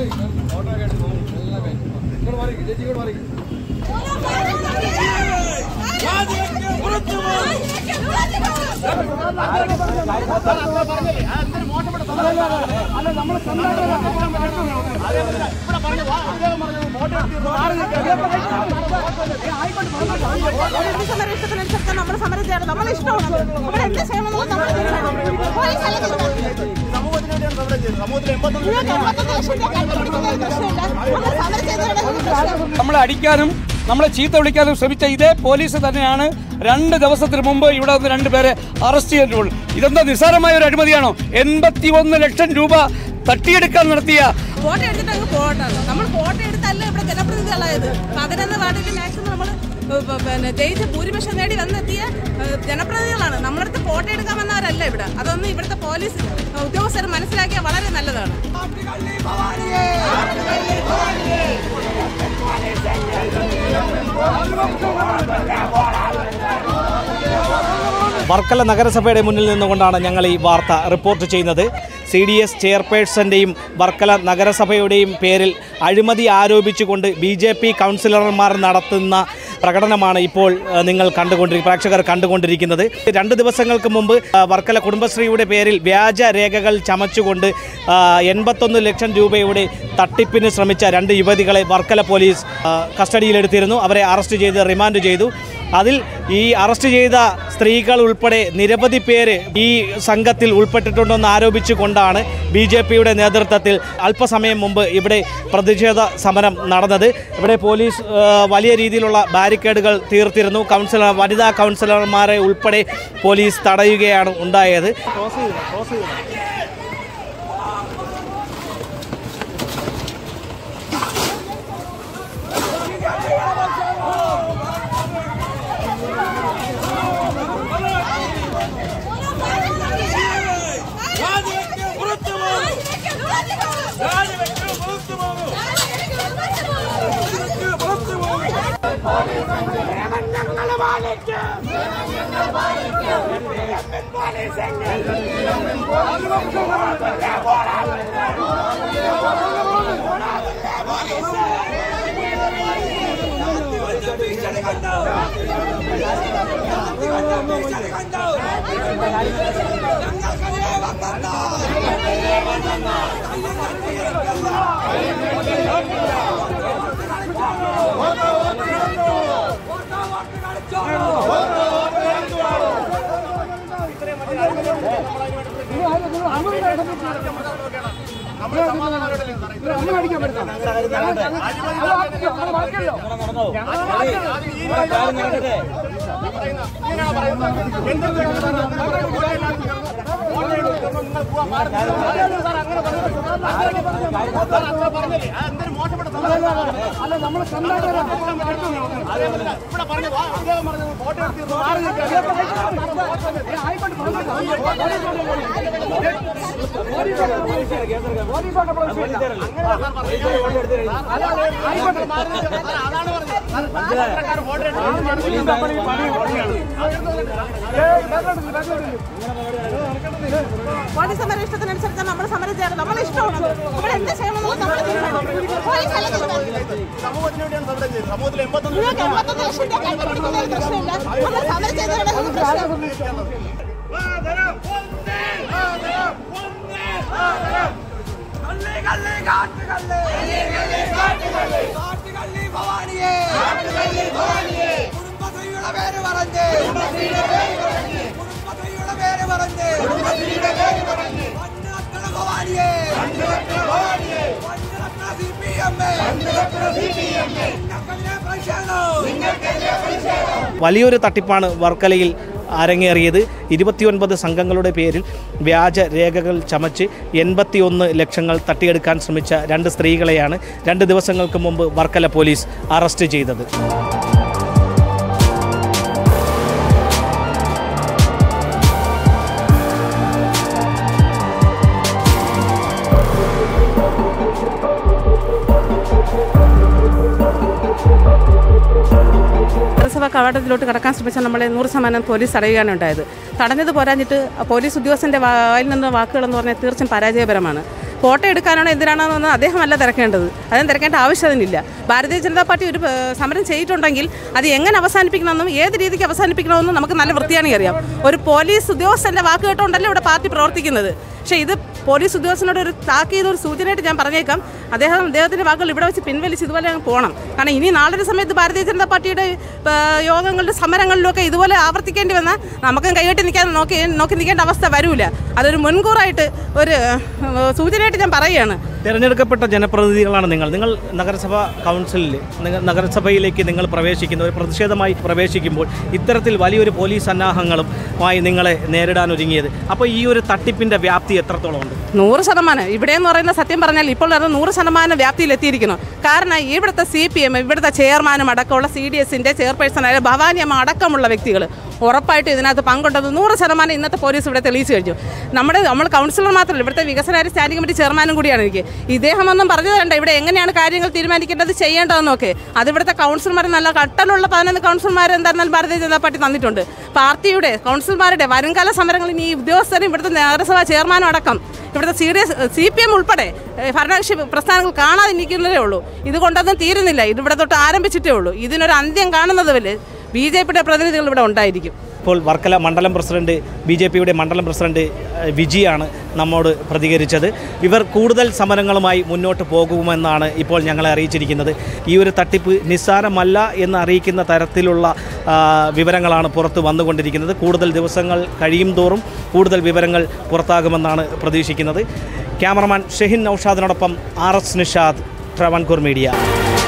എന്ത് സമരം ഇഷ്ടത്തിനനുസരിച്ച് നമ്മൾ സമരം ചെയ്യണം നമ്മളെ ഇഷ്ടമാണ് നമ്മൾ എന്ത് ചെയ്യണമെന്നുള്ളത് നമ്മൾ തീരുമാനിക്കണം. പോലീസ് അല്ല തീരുമാനിക്കുന്നത്. നിങ്ങൾക്ക് എൺപത്തൊന്ന് ലക്ഷം രൂപ കണ്ടുപിടിക്കുന്നതിൽ പ്രശ്നമില്ല. നമ്മൾ സമരം ചെയ്തവരുടെ പ്രശ്നം നമ്മളെ അടിക്കാനും നമ്മളെ ചീത്ത വിളിക്കാനും ശ്രമിച്ച ഇതേ പോലീസ് തന്നെയാണ് രണ്ട് ദിവസത്തിന് മുമ്പ് ഇവിടെ വന്ന് രണ്ടുപേരെ അറസ്റ്റ് ചെയ്തിട്ടുള്ളൂ ഇതെന്താ നിസ്സാരമായ ഒരു അഴിമതിയാണോ എൺപത്തി ഒന്ന് ലക്ഷം രൂപ തട്ടിയെടുക്കാൻ നടത്തിയ ഫോട്ടോ എടുത്തിട്ട് അങ്ങ് പോകട്ടാണ് നമ്മൾ ഫോട്ടോ എടുത്തല്ല ഇവിടെ ജനപ്രതിനിധികളായത് പതിനൊന്ന് വാർഡിൽ മാക്സിമം നമ്മൾ പിന്നെ ജയിച്ച് ഭൂരിപക്ഷം നേടി വന്നെത്തിയ ഏഹ്, ജനപ്രതിനിധികളാണ് നമ്മളടുത്ത് ഫോട്ടോ എടുക്കാൻ വന്നവരല്ല ഇവിടെ അതൊന്നും ഇവിടുത്തെ പോലീസ് ഉദ്യോഗസ്ഥർ മനസ്സിലാക്കിയാൽ വളരെ നല്ലതാണ് വർക്കല നഗരസഭയുടെ മുന്നിൽ നിന്നുകൊണ്ടാണ് ഞങ്ങൾ ഈ വാർത്ത റിപ്പോർട്ട് ചെയ്യുന്നത് സി ഡി എസ് ചെയർപേഴ്സൻ്റെയും വർക്കല നഗരസഭയുടെയും പേരിൽ അഴിമതി ആരോപിച്ചുകൊണ്ട് ബി ജെ പി കൗൺസിലർമാർ നടത്തുന്ന പ്രകടനമാണ് ഇപ്പോൾ ആ, നിങ്ങൾ കണ്ടുകൊണ്ടിരി പ്രേക്ഷകർ കണ്ടുകൊണ്ടിരിക്കുന്നത് രണ്ട് ദിവസങ്ങൾക്ക് മുമ്പ് ആ, വർക്കല കുടുംബശ്രീയുടെ പേരിൽ വ്യാജ രേഖകൾ ചമച്ചുകൊണ്ട് ആ, എൺപത്തൊന്ന് ലക്ഷം രൂപയുടെ തട്ടിപ്പിന് ശ്രമിച്ച രണ്ട് യുവതികളെ വർക്കല പോലീസ് ആ, കസ്റ്റഡിയിലെടുത്തിരുന്നു അവരെ അറസ്റ്റ് ചെയ്ത് റിമാൻഡ് ചെയ്തു അതിൽ ഈ അറസ്റ്റ് ചെയ്ത സ്ത്രീകൾ ഉൾപ്പെടെ നിരവധി പേര് ഈ സംഘത്തിൽ ഉൾപ്പെട്ടിട്ടുണ്ടെന്ന് ആരോപിച്ചുകൊണ്ടാണ് ബി ജെ പിയുടെ നേതൃത്വത്തിൽ അല്പസമയം മുമ്പ് ഇവിടെ പ്രതിഷേധ സമരം നടന്നത് ഇവിടെ പോലീസ് ആ, വലിയ രീതിയിലുള്ള ബാരിക്കേഡുകൾ തീർത്തിരുന്നു കൗൺസിലർ വനിതാ കൗൺസിലർമാരെ ഉൾപ്പെടെ പോലീസ് തടയുകയാണ് ഉണ്ടായത് പോലീസ് സമരം ഇഷ്ടത്തിനനുസരിച്ച് നമ്മൾ സമരം ചെയ്യണം നമ്മളെ ഇഷ്ടമാണ് നമ്മൾ എന്ത് ചെയ്യണമെന്നുള്ളത് നമ്മൾ തീരുമാനിക്കണം. പോലീസ് അല്ല തീരുമാനിക്കുന്നത്. നിങ്ങൾക്ക് എൺപത്തൊന്ന് ലക്ഷം രൂപ കണ്ടുപിടിക്കുന്നതിൽ പ്രശ്നമില്ല നമ്മൾ സമരം ചെയ്തവരുടെ പ്രശ്നം കുടുംബശ്രീയുടെ പേര് പറഞ്ഞ് കുടുംബശ്രീയുടെ പേര് പറഞ്ഞ് മണ്ണുകട്ടണ ഭവാനിയെ മണ്ണുകട്ടണ സി പി എം പ്രതിഷേധം വലിയൊരു തട്ടിപ്പാണ് വർക്കലയിൽ അരങ്ങേറിയത് ഇരുപത്തിയൊൻപത് സംഘങ്ങളുടെ പേരിൽ വ്യാജ രേഖകൾ ചമച്ച് എൺപത്തിയൊന്ന് ലക്ഷങ്ങൾ തട്ടിയെടുക്കാൻ ശ്രമിച്ച രണ്ട് സ്ത്രീകളെയാണ് രണ്ട് ദിവസങ്ങൾക്ക് മുമ്പ് വർക്കല പോലീസ് അറസ്റ്റ് ചെയ്തത് നഗരസഭ കവാടത്തിലോട്ട് കടക്കാൻ ശ്രമിച്ച നമ്മളെ നൂറ് ശതമാനം പോലീസ് തടയുകയാണ് ഉണ്ടായത് തടഞ്ഞത് പോരാഞ്ഞിട്ട് പോലീസ് ഉദ്യോഗസ്ഥൻ്റെ വായിൽ നിന്ന് വാക്കുകളെന്ന് പറഞ്ഞാൽ തീർച്ചയായും പരാജയപരമാണ് ഫോട്ടോ എടുക്കാനാണോ എന്തിനാണോന്ന് അദ്ദേഹമല്ല തിരക്കേണ്ടത് അതും തിരക്കേണ്ട ആവശ്യമില്ല ഭാരതീയ ജനതാ പാർട്ടി ഒരു ഏഹ്, സമരം ചെയ്തിട്ടുണ്ടെങ്കിൽ അത് എങ്ങനെ അവസാനിപ്പിക്കണമെന്നും ഏത് രീതിക്ക് അവസാനിപ്പിക്കണമെന്നും നമുക്ക് നല്ല വൃത്തിയാണെങ്കിൽ അറിയാം ഒരു പോലീസ് ഉദ്യോഗസ്ഥൻ്റെ വാക്ക് കേട്ടുകൊണ്ടല്ലേ ഇവിടെ പാർട്ടി പ്രവർത്തിക്കുന്നത് പക്ഷേ ഇത് പോലീസ് ഉദ്യോഗസ്ഥനോട് ഒരു താക്കീത് ഒരു സൂചനയായിട്ട് ഞാൻ പറഞ്ഞേക്കാം അദ്ദേഹം അദ്ദേഹത്തിൻ്റെ വാക്കുകൾ ഇവിടെ വെച്ച് പിൻവലിച്ച് ഇതുപോലെ അങ്ങ് പോകണം കാരണം ഇനി നാളൊരു സമയത്ത് ഭാരതീയ ജനതാ പാർട്ടിയുടെ ഏഹ്, യോഗങ്ങളിലും സമരങ്ങളിലുമൊക്കെ ഇതുപോലെ ആവർത്തിക്കേണ്ടി വന്നാൽ നമുക്കും കൈകെട്ടി നിൽക്കാൻ നോക്കി നോക്കി നിൽക്കേണ്ട അവസ്ഥ വരൂല അതൊരു മുൻകൂറായിട്ട് ഒരു ഏഹ്, സൂചനയായിട്ട് ഞാൻ പറയുകയാണ് തിരഞ്ഞെടുക്കപ്പെട്ട ജനപ്രതിനിധികളാണ് നിങ്ങൾ നിങ്ങൾ നഗരസഭ കൗൺസിലിൽ നിങ്ങൾ നഗരസഭയിലേക്ക് നിങ്ങൾ പ്രവേശിക്കുന്ന ഒരു പ്രതിഷേധമായി പ്രവേശിക്കുമ്പോൾ ഇത്തരത്തിൽ വലിയൊരു പോലീസ് സന്നാഹങ്ങളുമായി നിങ്ങളെ നേരിടാൻ ഒരുങ്ങിയത് അപ്പോൾ ഈ ഒരു തട്ടിപ്പിൻ്റെ വ്യാപ്തി എത്രത്തോളം ഉണ്ട് നൂറ് ശതമാനം ഇവിടെ എന്ന് പറയുന്ന സത്യം പറഞ്ഞാൽ ഇപ്പോൾ അത് നൂറ് ശതമാനം വ്യാപ്തിയിൽ എത്തിയിരിക്കുന്നു കാരണം ഇവിടുത്തെ സി പി എം ഇവിടുത്തെ ചെയർമാനും അടക്കമുള്ള സി ഡി എസിൻ്റെ ചെയർപേഴ്സണായ ഭവാനി അമ്മ അടക്കമുള്ള വ്യക്തികൾ ഉറപ്പായിട്ടും ഇതിനകത്ത് പങ്കുണ്ടെന്ന് നൂറ് ശതമാനം ഇന്നത്തെ പോലീസ് ഇവിടെ തെളിയിച്ചു കഴിഞ്ഞു നമ്മുടെ നമ്മൾ കൗൺസിലർ മാത്രമല്ല ഇവിടുത്തെ വികസനകാര്യ സ്റ്റാൻഡിംഗ് കമ്മിറ്റി ചെയർമാനും കൂടിയാണ് എനിക്ക് ഇദ്ദേഹം ഒന്നും പറഞ്ഞു തരണ്ട ഇവിടെ എങ്ങനെയാണ് കാര്യങ്ങൾ തീരുമാനിക്കേണ്ടത് ചെയ്യേണ്ടതെന്നൊക്കെ അത് ഇവിടുത്തെ കൗൺസിലർമാർ നല്ല കട്ടലുള്ള പതിനൊന്ന് കൗൺസിലർമാർ എന്തായിരുന്നാലും ഭാരതീയ ജനതാ പാർട്ടി തന്നിട്ടുണ്ട് പാർട്ടിയുടെ കൗൺസിലർമാരുടെ വരുംകാല സമരങ്ങളിൽ ഈ ഉദ്യോഗസ്ഥരും ഇവിടുത്തെ നഗരസഭാ ചെയർമാനും അടക്കം ഇവിടുത്തെ C D S C P M ഉൾപ്പെടെ ഏഹ്, ഭരണകക്ഷി പ്രസ്ഥാനങ്ങൾ കാണാതെ നിൽക്കുന്നതേ ഉള്ളൂ ഇതുകൊണ്ടൊന്നും തീരുന്നില്ല ഇത് ഇവിടെ തൊട്ട് ആരംഭിച്ചിട്ടേ ഉള്ളൂ ഇതിനൊരു അന്ത്യം കാണുന്നത് വരെ ബി ജെ പിയുടെ പ്രതിനിധികൾ ഇവിടെ ഉണ്ടായിരിക്കും ഇപ്പോൾ വർക്കല മണ്ഡലം പ്രസിഡന്റ് ബി ജെ പിയുടെ മണ്ഡലം പ്രസിഡന്റ് ഏഹ്, വിജിയാണ് നമ്മോട് പ്രതികരിച്ചത് ഇവർ കൂടുതൽ സമരങ്ങളുമായി മുന്നോട്ട് പോകുമെന്നാണ് ഇപ്പോൾ ഞങ്ങളെ അറിയിച്ചിരിക്കുന്നത് ഈ ഒരു തട്ടിപ്പ് നിസ്സാരമല്ല എന്ന് അറിയിക്കുന്ന തരത്തിലുള്ള ആ, വിവരങ്ങളാണ് പുറത്ത് വന്നുകൊണ്ടിരിക്കുന്നത് കൂടുതൽ ദിവസങ്ങൾ കഴിയും തോറും കൂടുതൽ വിവരങ്ങൾ പുറത്താകുമെന്നാണ് പ്രതീക്ഷിക്കുന്നത് ക്യാമറമാൻ ഷെഹിൻ നൌഷാദിനോടൊപ്പം R S Nishad Travancore media